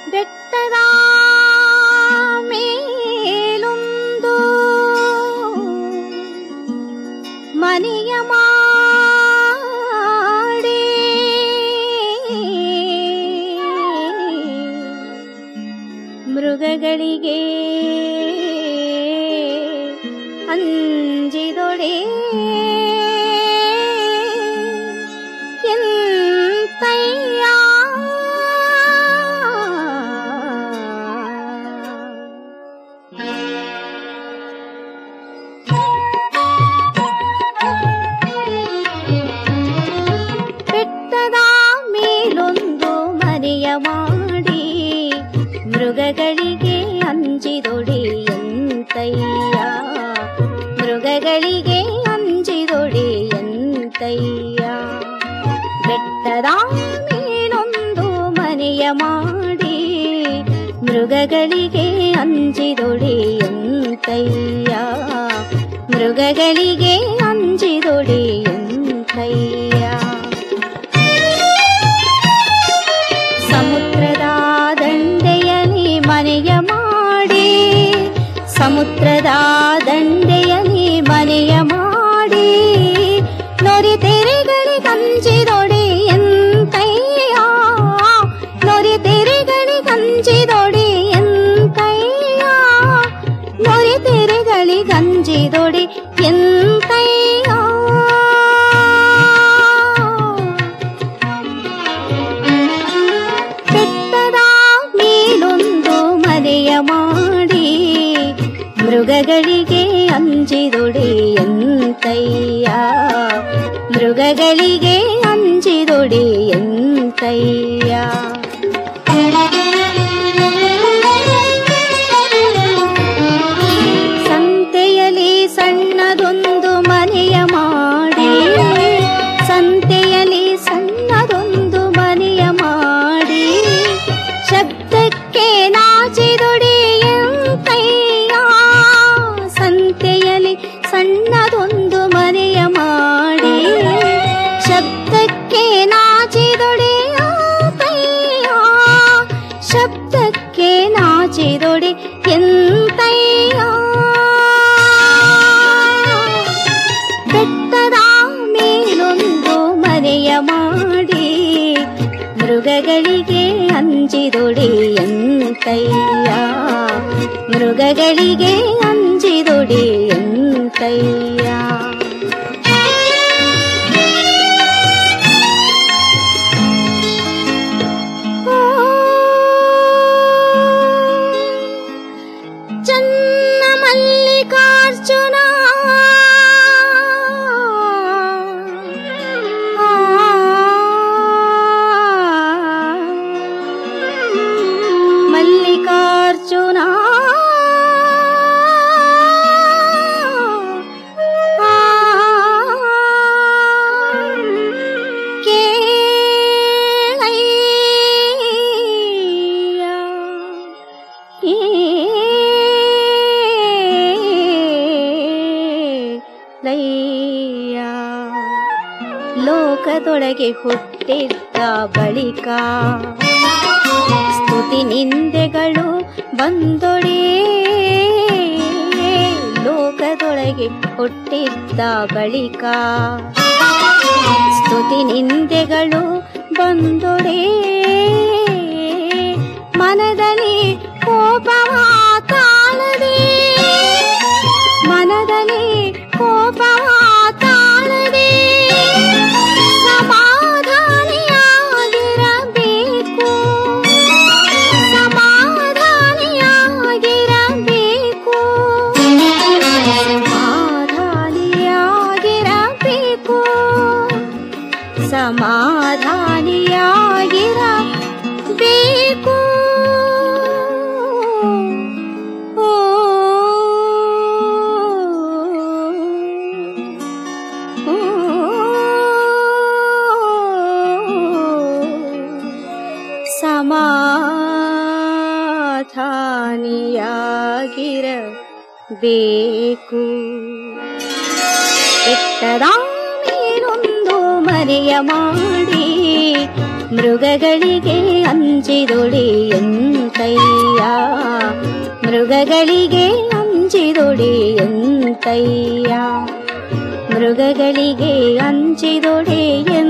ಬೆಟ್ಟದ ಮೇಲೊಂದು ಮನೆಯ ಮಾಡಿ ಮೃಗಗಳಿಗೆ ಅಂಜಿದೊಡೆ ಎಂತಯ್ಯ ಬೆಟ್ಟದ ಮೇಲೊಂದು ಮನೆಯ ಮಾಡಿ ಮೃಗಗಳಿಗೆ ಅಂಜಿದೊಡೆ ಎಂತಯ್ಯ ಮೃಗಗಳಿಗೆ ಅಂಜಿದೊಡೆ ಎಂತಯ್ಯ ಬೆಟ್ಟದ ಮೇಲೊಂದು ಮನೆಯ ಮಾಡಿ ಮೃಗಗಳಿಗೆ ಅಂಜಿದೊಡೆ ಎಂತಯ್ಯ ಮೃಗಗಳಿಗೆ ಅಂಜಿದೊಡೆ ಎಂತಯ್ಯ ಸಮುದ್ರದ ದಂಡೆಯಲ್ಲಿ ಮನೆಯ ಮಾಡಿ ಸಮುದ್ರದ ದಂಡೆಯಲ್ಲಿ ಮನೆಯ ಮಾಡಿ ನೊರಿ ತೆರೆಗಳಿಗಂಜಿದೊಡೆ ಎಂತಯ್ಯ ನೊರಿ ತೆರೆಗಳಿಗಂಜಿದೊಡೆ ಎಂತಯ್ಯ ನೊರಿ ತೆರೆಗಳಿಗಂಜಿದೊಡೆ ಎಂತಯ್ಯ ಬೆಟ್ಟದ ಮೇಲೊಂದು ಮನೆಯ ಮಾಡಿ ಮೃಗಗಳಿಗೆ ಅಂಜಿದೊಡೆ ಎಂತಯ್ಯ ಮೃಗಗಳಿಗೆ ಅಂಜಿದೊಡೆ ಎಂತಯ್ಯ ಸಂತೆಯಲ್ಲಿ ಸಣ್ಣದೊಂದು ಮನೆಯ ಮಾಡಿ ಸಂತೆಯಲ್ಲಿ ಸಣ್ಣದೊಂದು ಮನೆಯ ಮಾಡಿ ಶಬ್ದಕ್ಕೆ ನಾಚಿದೊಡೆ ಎಂತಯ್ಯ ಸಂತೆಯಲ್ಲಿ ಸಣ್ಣದೊಂದು ಮನೆಯ ಮಾಡಿ ಶಬ್ದಕ್ಕೆ ನಾಚಿದೊಡೆ ಎಂತಯ್ಯ ಶಬ್ದಕ್ಕೆ ನಾಚಿದೊಡೆ ಎಂತಯ್ಯ ಬೆಟ್ಟದ ಮೇಲೊಂದು ಮನೆಯ ಮಾಡಿ ಮೃಗಗಳಿಗೆ ಅಂಜಿದೊಡೆ ಎಂತಯ್ಯ ಮೃಗಗಳಿಗೆ ಅಂಜಿದೊಡೆ ಎಂತಯ್ಯ ಚನ್ನ ಮಲ್ಲಿಕಾರ್ಜುನ ಮಲ್ಲಿಕಾರ್ಜುನ ಕೇಳಯ್ಯ ಲಯ್ಯ ಲೋಕದೊಳಗೆ ಹುಟ್ಟಿದ್ದ ಬಳಿಕ ಸ್ತುತಿ ನಿಂದೆಗಳು ಬಂದೊಡೆ ಲೋಕದೊಳಗೆ ಹುಟ್ಟಿದ್ದ ಬಳಿಕ ಸ್ತುತಿ ನಿಂದೆಗಳು ಬಂದೊಡೆ ಮನದಲ್ಲಿ ಕೋಪವ ತಾಳದೆ ಮನದಲ್ಲಿ ಕೋಪವ ತಾಳದೆ ಸಮಾಧಾನಿಯಾಗಿರಬೇಕು ಸಮಾಧಾನಿಯಾಗಿರಬೇಕು ಸಮಾಧಾನಿಯಾಗಿರಬೇಕು ಸಮಾಧಾನಿಯಾಗಿರಬೇಕು ಓ ಸಮಾಧಾನಿಯಾಗಿರಬೇಕು ಬೆಟ್ಟದ ಮೇಲೊಂದು ಮನೆಯ ಮಾಡಿ ಮೃಗಗಳಿಗೆ ಅಂಜಿದೊಡೆ ಎಂತಯ್ಯ ಮೃಗಗಳಿಗೆ ಅಂಜಿದೊಡೆ ಎಂತಯ್ಯ ಮೃಗಗಳಿಗೆ ಅಂಜಿದೊಡೆ ಎಂತಯ್ಯ